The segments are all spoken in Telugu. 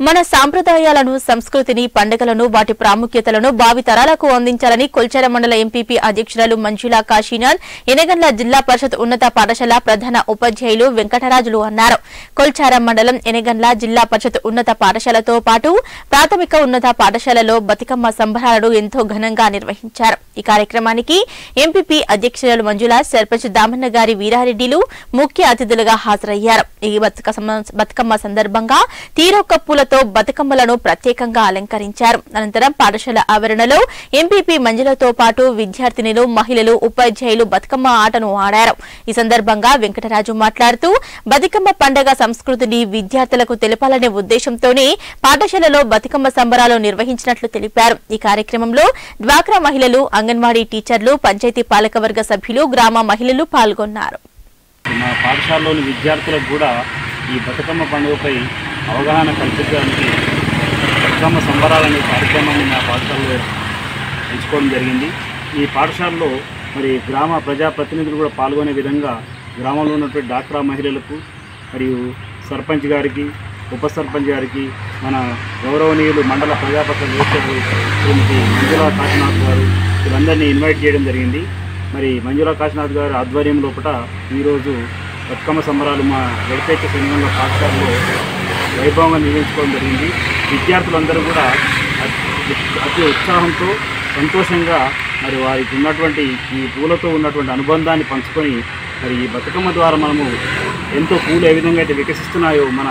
మన సాంప్రదాయాలను సంస్కృతిని పండుగలను వాటి ప్రాముఖ్యతలను భావి తరాలకు అందించాలని కొల్చార మండల ఎంపీపీ అధ్యక్షురాలు మంజులా కాశీనాథ్ ఎనగండ్ల జిల్లా పరిషత్ ఉన్నత పాఠశాల ప్రధాన ఉపాధ్యాయులు వెంకటరాజులు అన్నారు కొల్చార మండలం ఎనగండ్ల జిల్లా పరిషత్ ఉన్నత పాఠశాలతో పాటు ప్రాథమిక ఉన్నత పాఠశాలలో బతుకమ్మ సంబరాలను ఎంతో ఘనంగా నిర్వహించారు ఈ కార్యక్రమానికి ఎంపీపీ అధ్యక్షురాలు మంజుల సర్పంచ్ దామన్న గారి వీరారెడ్డిలు ముఖ్య అతిథులుగా హాజరయ్యారు ఈ బతుకమ్మ బతుకమ్మ సందర్భంగా తీరొక్క పూలతో బతుకమ్మలను ప్రత్యేకంగా అలంకరించారు అనంతరం పాఠశాల ఆవరణలో ఎంపీపీ మంజులతో పాటు విద్యార్థినులు మహిళలు ఉపాధ్యాయులు బతుకమ్మ ఆటను ఆడారు ఈ సందర్భంగా వెంకటరాజు మాట్లాడుతూ బతుకమ్మ పండగ సంస్కృతిని విద్యార్థులకు తెలపాలనే ఉద్దేశంతోనే పాఠశాలలో బతుకమ్మ సంబరాలు నిర్వహించినట్లు తెలిపారు ఈ కార్యక్రమంలో డ్వాక్రా మహిళలు అంగన్వాడీ టీచర్లు పంచాయతీ పాలకవర్గ సభ్యులు గ్రామ మహిళలు పాల్గొన్నారు మా పాఠశాలలోని విద్యార్థులకు కూడా ఈ బతుకమ్మ పండుగపై అవగాహన కల్పించడానికి బతుకమ్మ సంబరాలనే కార్యక్రమాన్ని మా పాఠశాలలో ఎంచుకోవడం జరిగింది ఈ పాఠశాలలో మరి గ్రామ ప్రజాప్రతినిధులు కూడా పాల్గొనే విధంగా గ్రామంలో ఉన్నటువంటి డాక్రా మహిళలకు మరియు సర్పంచ్ గారికి ఉప సర్పంచ్ గారికి మన గౌరవనీయులు మండల ప్రజాపత్ర వ్యవస్థలు శ్రీమతి మంజులా కాశీనాథ్ గారు వీళ్ళందరినీ ఇన్వైట్ చేయడం జరిగింది మరి మంజులా కాశీనాథ్ గారి ఆధ్వర్యం లోపల ఈరోజు బతుకమ్మ సంబరాలు మా గడిపేచ సంఘంలో పాఠశాలలో వైభవంగా నిర్వహించుకోవడం జరిగింది విద్యార్థులందరూ కూడా అతి అతి ఉత్సాహంతో సంతోషంగా మరి వారికి ఉన్నటువంటి ఈ పూలతో ఉన్నటువంటి అనుబంధాన్ని పంచుకొని మరి ఈ బతుకమ్మ ద్వారా మనము ఎంతో పూలు ఏ విధంగా అయితే వికసిస్తున్నాయో మన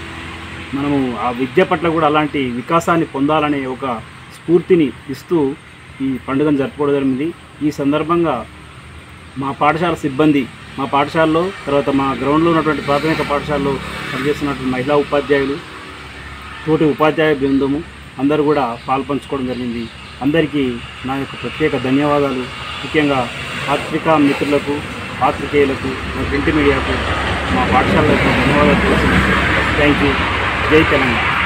మనము ఆ విద్య పట్ల కూడా అలాంటి వికాసాన్ని పొందాలనే ఒక స్ఫూర్తిని ఇస్తూ ఈ పండుగను జరుపుకోవడం జరిగింది ఈ సందర్భంగా మా పాఠశాల సిబ్బంది మా పాఠశాలలో తర్వాత మా గ్రౌండ్లో ఉన్నటువంటి ప్రాథమిక పాఠశాలలో పనిచేస్తున్నటువంటి మహిళా ఉపాధ్యాయులు తోటి ఉపాధ్యాయ బృందము అందరూ కూడా పాల్పంచుకోవడం జరిగింది అందరికీ నా యొక్క ప్రత్యేక ధన్యవాదాలు ముఖ్యంగా పాత్రికా మిత్రులకు పాత్రికేయులకు మా ప్రింట్ మీడియాకు మా పాఠశాల యొక్క ధన్యవాదాలు తెలుసు థ్యాంక్ యూ జై తెలంగాణ